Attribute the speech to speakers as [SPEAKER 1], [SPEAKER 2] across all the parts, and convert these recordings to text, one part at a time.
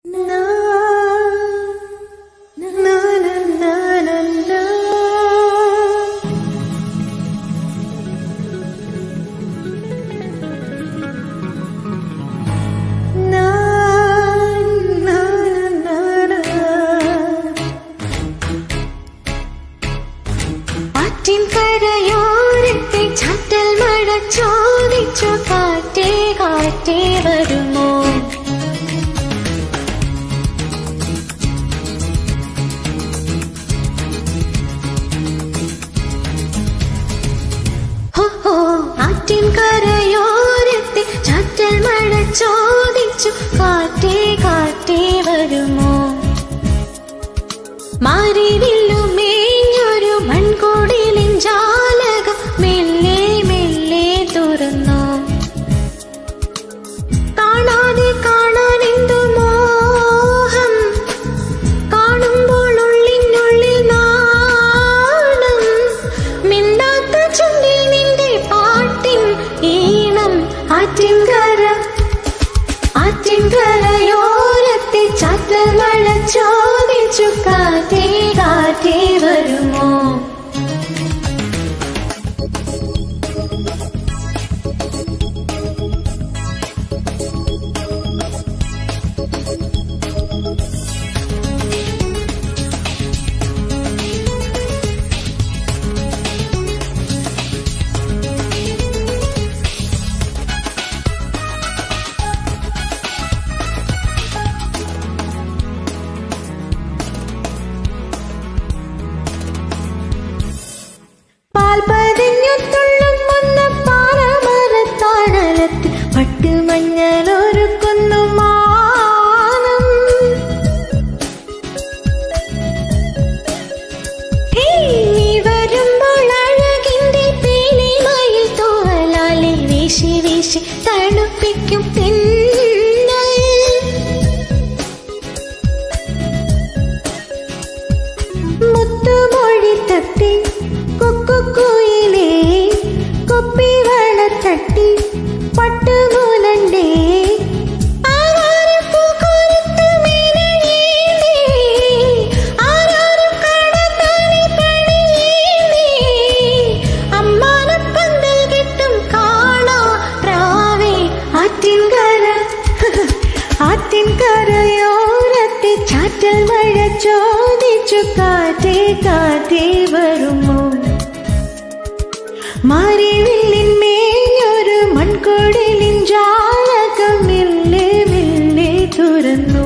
[SPEAKER 1] ആറ്റിൻ കരയോരത്തെ ചാറ്റൽ മഴ ചോദിച്ചു കാറ്റേ കാറ്റേ വരുമോ ഹോ, ഹോ, ആറ്റിൻ കരയോരത്തെ ചാറ്റൽ മഴ ചോദിച്ചു കാറ്റേ കാറ്റേ വരുമോ മാറിവില്ലു മേഞ്ഞൊരു മൺകൂടിലിൻ ജാലകം മെല്ലെ മെല്ലെ തുറന്നു കാണാതെ കാണാൻ എന്തു മോഹം കാണുമ്പോൾ ഉള്ളിനുള്ളിൽ നാണം മിണ്ടാത്ത ചുണ്ടിൽ നിന്റെ പാട്ടിൻ ഈണം ആറ്റിൻകര ആറ്റിൻകരയോരത്തെ ചാറ്റൽ മഴ ചോദിച്ചു കാറ്റേ കാറ്റേ വരുമോ പാൽ പതിഞ്ഞു തുള്ളും വന്ന പാറമരത്താഴലത്തിൽ പട്ടുമഞ്ഞളൊരുക്കുന്നു മാനം ഹേ, നീ വരുമ്പോൾ അഴകിന്റെ പീലിമയിൽ തോലാലെ വീശി വീശി തണുപ്പിക്കും തിന്നൽ മുത്തുമൊഴി തട്ടി കൊക്കുക്കുയിലേ കൊപ്പിവള തട്ടി പട്ടുമൂലണ്ടേ ആരാരും പൂക്കോരത്ത് മേനയേണ്ടേ ആരാരും കാണാത്താനെ പണിയേണ്ടേ അമ്മാനപ്പന്തൽ കെട്ടും കാണാ പ്രാവേ ആറ്റിൻകര ആറ്റിൻകരയോരത്തെ ചാറ്റൽ മഴ ചോദിച്ചു കാറ്റേ കാറ്റേ വരുമോ മാറിവില്ലിൻ മേഞ്ഞൊരു മൺകൊടിലിൻ ജാലകം മെല്ലെ മെല്ലെ തുറന്നു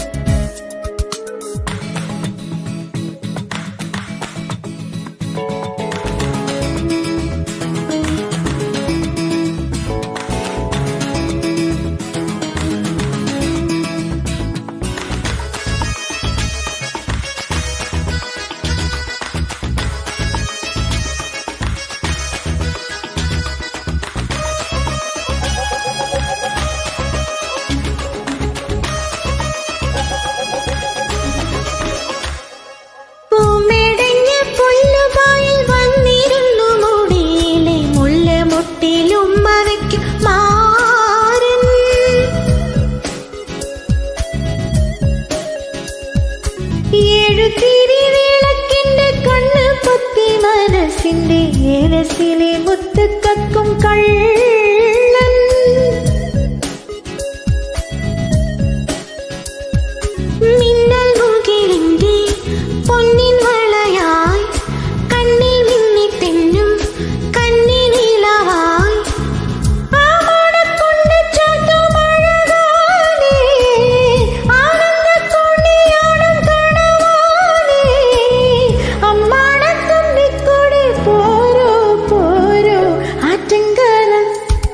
[SPEAKER 1] പൂമെടഞ്ഞ പുല്ലുപായിൽ വന്നിരുന്നു മുടിയിലെ മുല്ലമൊട്ടിലുമ്മ വയ്ക്കും മാരൻ ഏഴു തിരി വിളക്കിന്റെ കണ്ണ് പൊത്തി മനസ്സിന്റെ ഏലസിലെ മുത്ത് കക്കും കള്ളൻ മിന്നൽ മുകിലിന്റെ പൊന്നിൻ വളയായി കണ്ണിൽ മിന്നി തെന്നും കണ്ണിനിലവായി ആ മണക്കൊണ്ട് ചാട്ടുമഴകാലേ ആനന്ദത്തോണിയാടും കണവാലേ അമ്മാണത്തുമ്പിക്കൂടെ പോരോ പോരോ ആറ്റങ്കരം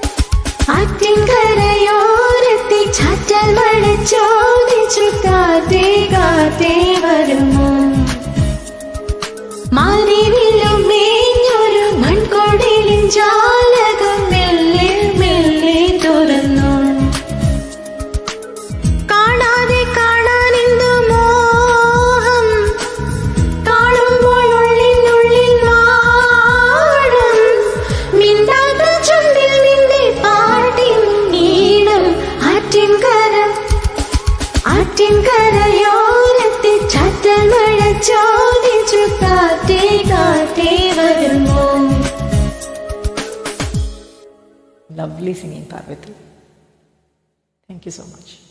[SPEAKER 1] ആറ്റിൻകരയോരത്തെ ചാറ്റൽ മഴ ചോദിച്ചു കാത്തേ കാത്തേ വരുമോ മാറിവില്ലും മേഞ്ഞൊരു മൺകൊടിലിൻ ജാലകം മെല്ലെ മെല്ലെ തുറന്നു കാണാതെ കാണാൻ എന്തു മോഹം കാണുമ്പോൾ ഉള്ളിനുള്ളിൽ നാണം മിണ്ടാത്ത ചുണ്ടിൽ നിന്റെ പാട്ടിൻ ഈണം ആറ്റിൻകര ആറ്റിൻകരയോരത്തെ ചാറ്റൽ മഴ ചോദിച്ചു കാറ്റേ കാറ്റേ വരുമോ
[SPEAKER 2] Lovely singing, Parvati. Thank you so much.